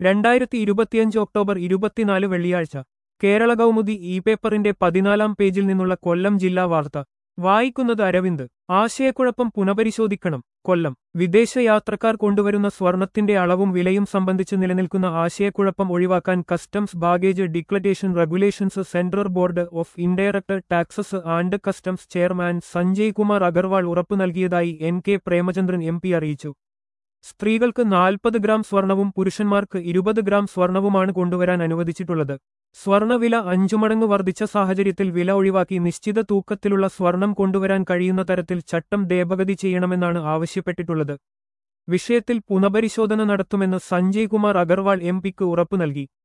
രണ്ടായിരത്തി ഇരുപത്തിയഞ്ച് ഒക്ടോബർ ഇരുപത്തിനാല് വെള്ളിയാഴ്ച കേരള കൗമുദി ഇ പേപ്പറിന്റെ പതിനാലാം പേജിൽ നിന്നുള്ള കൊല്ലം ജില്ലാ വാർത്ത വായിക്കുന്നത് അരവിന്ദ് ആശയക്കുഴപ്പം പുനഃപരിശോധിക്കണം കൊല്ലം വിദേശ യാത്രക്കാർ കൊണ്ടുവരുന്ന സ്വർണത്തിന്റെ അളവും വിലയും സംബന്ധിച്ച് നിലനിൽക്കുന്ന ആശയക്കുഴപ്പം ഒഴിവാക്കാൻ customs baggage declaration regulations central board of indirect taxes and customs chairman Sanjay Kumar Agarwal ഉറപ്പു നൽകിയതായി N K Premachandran M P അറിയിച്ചു സ്ത്രീകൾക്ക് നാൽപ്പത് ഗ്രാം സ്വർണവും പുരുഷന്മാർക്ക് ഇരുപത് ഗ്രാം സ്വർണവുമാണ് കൊണ്ടുവരാൻ അനുവദിച്ചിട്ടുള്ളത് സ്വർണവില അഞ്ചു മടങ്ങ് വർദ്ധിച്ച സാഹചര്യത്തിൽ വില ഒഴിവാക്കി നിശ്ചിത തൂക്കത്തിലുള്ള സ്വർണം കൊണ്ടുവരാൻ കഴിയുന്ന തരത്തിൽ ചട്ടം ഭേദഗതി ചെയ്യണമെന്നാണ് ആവശ്യപ്പെട്ടിട്ടുള്ളത് വിഷയത്തിൽ പുനഃപരിശോധന നടത്തുമെന്ന് സഞ്ജയ് കുമാർ അഗർവാൾ എം പിക്ക് ഉറപ്പു നൽകി